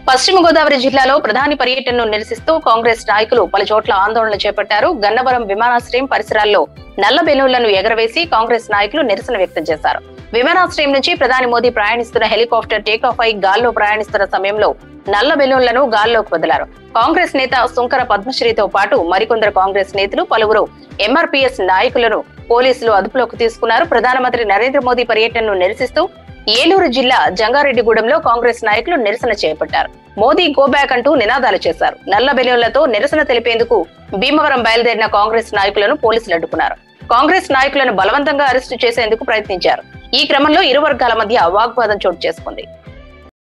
పశ్చిమ గోదావరి జిల్లాలో ప్రధాని పర్యటనను నిరసిస్తూ కాంగ్రెస్ నాయకులు పలు చోట్ల ఆందోళన చేపట్టారు గన్నవరం విమానాశ్రయం పరిసరాల్లో నల్ల బెలూన్లను ఎగరవేసి కాంగ్రెస్ నాయకులు నిరసన వ్యక్తం చేశారు విమానాశ్రయం నుంచి ప్రధాని మోదీ ప్రయాణిస్తున్న హెలికాప్టర్ టేకాఫ్ అయి గాల్లో ప్రయాణిస్తున్న సమయంలో నల్ల బెలూన్లను గాల్లోకి వదిలారు కాంగ్రెస్ నేత సుంకర పద్మశ్రీతో పాటు మరికొందరు కాంగ్రెస్ నేతలు పలువురు ఎంఆర్పీఎస్ నాయకులను పోలీసులు అదుపులోకి తీసుకున్నారు ప్రధానమంత్రి నరేంద్ర మోదీ పర్యటనను నిరసిస్తూ ఏలూరు జిల్లా జంగారెడ్డిగూడెంలో కాంగ్రెస్ నాయకులు నిరసన చేపట్టారు మోదీ గో బ్యాక్ అంటూ నినాదాలు చేశారు నల్ల బెలూన్లతో నిరసన తెలిపేందుకు భీమవరం బయలుదేరిన కాంగ్రెస్ నాయకులను పోలీసులు అడ్డుకున్నారు కాంగ్రెస్ నాయకులను బలవంతంగా అరెస్టు చేసేందుకు ప్రయత్నించారు ఈ క్రమంలో ఇరు వర్గాల మధ్య వాగ్వాదం చోటు చేసుకుంది